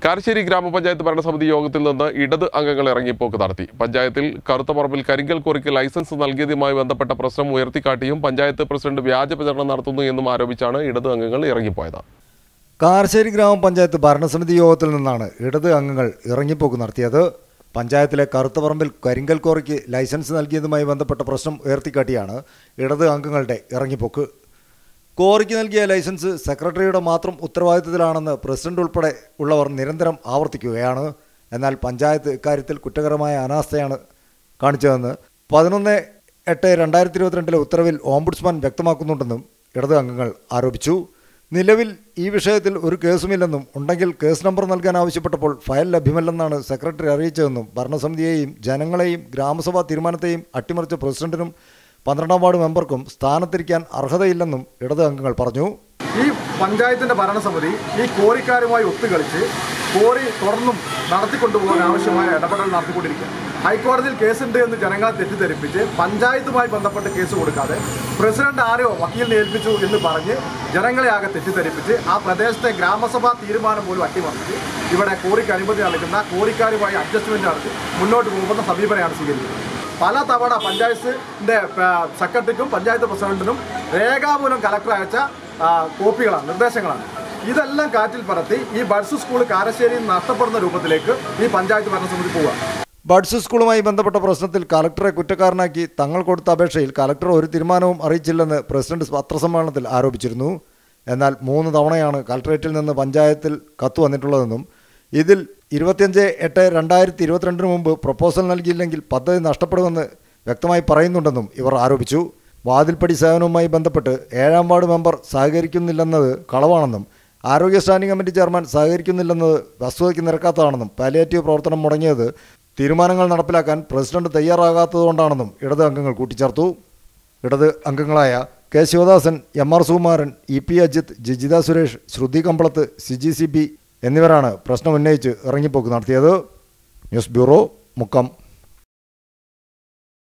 കാരശ്ശേരി ഗ്രാമപഞ്ചായത്ത് ഭരണസമിതി യോഗത്തിൽ നിന്ന് ഇടത് അംഗങ്ങൾ ഇറങ്ങിപ്പോക്ക് നടത്തി പഞ്ചായത്തിൽ കറുത്തപറമ്പിൽ കരിങ്കൽ കോറിക്ക് ലൈസൻസ് നൽകിയതുമായി ബന്ധപ്പെട്ട പ്രശ്നം ഉയർത്തിക്കാട്ടിയും പഞ്ചായത്ത് പ്രസിഡന്റ് വ്യാജ പ്രചരണം നടത്തുന്നു എന്നും ആരോപിച്ചാണ് ഇടത് അംഗങ്ങൾ ഇറങ്ങിപ്പോയത് കാരശ്ശേരി ഗ്രാമപഞ്ചായത്ത് ഭരണസമിതി യോഗത്തിൽ നിന്നാണ് ഇടത് അംഗങ്ങൾ ഇറങ്ങിപ്പോക്ക് നടത്തിയത് പഞ്ചായത്തിലെ കറുത്തപറമ്പിൽ കരിങ്കൽ കോറിക്ക് ലൈസൻസ് നൽകിയതുമായി ബന്ധപ്പെട്ട പ്രശ്നം ഉയർത്തിക്കാട്ടിയാണ് ഇടത് അംഗങ്ങളുടെ ഇറങ്ങിപ്പോക്ക് കോറിക്ക് നൽകിയ ലൈസൻസ് സെക്രട്ടറിയുടെ മാത്രം ഉത്തരവാദിത്തത്തിലാണെന്ന് പ്രസിഡന്റ് ഉൾപ്പെടെ ഉള്ളവർ നിരന്തരം ആവർത്തിക്കുകയാണ് എന്നാൽ പഞ്ചായത്ത് ഇക്കാര്യത്തിൽ കുറ്റകരമായ അനാസ്ഥയാണ് കാണിച്ചതെന്ന് പതിനൊന്ന് എട്ട് രണ്ടായിരത്തി ഇരുപത്തിരണ്ടിലെ ഉത്തരവിൽ ഓംബുഡ്സ്മാൻ വ്യക്തമാക്കുന്നുണ്ടെന്നും ഇടത് അംഗങ്ങൾ ആരോപിച്ചു നിലവിൽ ഈ വിഷയത്തിൽ ഒരു കേസുമില്ലെന്നും ഉണ്ടെങ്കിൽ കേസ് നമ്പർ നൽകാൻ ആവശ്യപ്പെട്ടപ്പോൾ ഫയൽ ലഭ്യമല്ലെന്നാണ് സെക്രട്ടറി അറിയിച്ചതെന്നും ഭരണസമിതിയെയും ജനങ്ങളെയും ഗ്രാമസഭാ തീരുമാനത്തെയും അട്ടിമറിച്ച പ്രസിഡന്റിനും പന്ത്രണ്ടാം വാർഡ് മെമ്പർക്കും സ്ഥാനത്തിരിക്കാൻ അർഹതയില്ലെന്നും ഇടത് അംഗങ്ങൾ പറഞ്ഞു ഈ പഞ്ചായത്തിന്റെ ഭരണസമിതി ഈ കോറിക്കാരുമായി ഒത്തുകളിച്ച് കോറി തുടർന്നും നടത്തിക്കൊണ്ടുപോകാൻ ആവശ്യമായ ഇടപെടൽ നടത്തിക്കൊണ്ടിരിക്കുക ഹൈക്കോടതിയിൽ കേസുണ്ട് എന്ന് ജനങ്ങളെ തെറ്റിദ്ധരിപ്പിച്ച് പഞ്ചായത്തുമായി ബന്ധപ്പെട്ട് കേസ് കൊടുക്കാതെ പ്രസിഡന്റ് ആരെയോ വക്കീലിനെ ഏൽപ്പിച്ചു എന്ന് പറഞ്ഞ് ജനങ്ങളെ ആകെ തെറ്റിദ്ധരിപ്പിച്ച് ആ പ്രദേശത്തെ ഗ്രാമസഭാ തീരുമാനം പോലും അട്ടിമറിച്ച് ഇവിടെ കോറിക്ക് അനുമതി നൽകുന്ന കോറിക്കാരുമായി അഡ്ജസ്റ്റ്മെന്റ് നടത്തി മുന്നോട്ട് പോകുന്ന സമീപനമാണ് സ്വീകരിക്കുന്നത് പല തവണ പഞ്ചായത്തിന്റെ പ- സെക്രട്ടറിക്കും പഞ്ചായത്ത് പ്രസിഡന്റിനും രേഖാമൂലം കലക്ടർ അയച്ച ആ, കോപ്പികളാണ് നിർദ്ദേശങ്ങളാണ് ഇതെല്ലാം കാറ്റിൽ പറത്തി ഈ ബഡ്സ് സ്കൂൾ കാരശ്ശേരിയിൽ നഷ്ടപ്പെടുന്ന രൂപത്തിലേക്ക് ഈ പഞ്ചായത്ത് ഭരണസമിതി പോവുക ബഡ്സ് സ്കൂളുമായി ബന്ധപ്പെട്ട പ്രശ്നത്തിൽ കലക്ടറെ കുറ്റക്കാരനാക്കി തങ്ങൾ കൊടുത്ത അപേക്ഷയിൽ കലക്ടർ ഒരു തീരുമാനവും അറിയിച്ചില്ലെന്ന് പ്രസിഡന്റ് പത്രസമ്മേളനത്തിൽ ആരോപിച്ചിരുന്നു എന്നാൽ മൂന്ന് തവണയാണ് കലക്ടറേറ്റിൽ നിന്ന് പഞ്ചായത്തിൽ കത്ത് വന്നിട്ടുള്ളതെന്നും ഇതിൽ ഇരുപത്തിയഞ്ച് എട്ട് രണ്ടായിരത്തി ഇരുപത്തിരണ്ടിന് മുമ്പ് പ്രപ്പോസൽ നൽകിയില്ലെങ്കിൽ പദ്ധതി നഷ്ടപ്പെടുമെന്ന് വ്യക്തമായി പറയുന്നുണ്ടെന്നും ഇവർ ആരോപിച്ചു വാതിൽപ്പടി സേവനവുമായി ബന്ധപ്പെട്ട് ഏഴാം വാർഡ് മെമ്പർ സഹകരിക്കുന്നില്ലെന്നത് കളവാണെന്നും ആരോഗ്യ സ്റ്റാൻഡിംഗ് കമ്മിറ്റി ചെയർമാൻ സഹകരിക്കുന്നില്ലെന്നത് വസ്തുതയ്ക്ക് നിരക്കാത്തതാണെന്നും പാലിയേറ്റീവ് പ്രവർത്തനം മുടങ്ങിയത് തീരുമാനങ്ങൾ നടപ്പിലാക്കാൻ പ്രസിഡന്റ് തയ്യാറാകാത്തതുകൊണ്ടാണെന്നും ഇടത് അംഗങ്ങൾ കൂട്ടിച്ചേർത്തു ഇടത് അംഗങ്ങളായ K Sivadasan M R Sukumaran E P Ajith Jijitha Suresh Sruthi Kampalath Siji C B എന്നിവരാണ് പ്രശ്നം ഉന്നയിച്ച് ഇറങ്ങിപ്പോക്ക് നടത്തിയത് ന്യൂസ് ബ്യൂറോ മുക്കം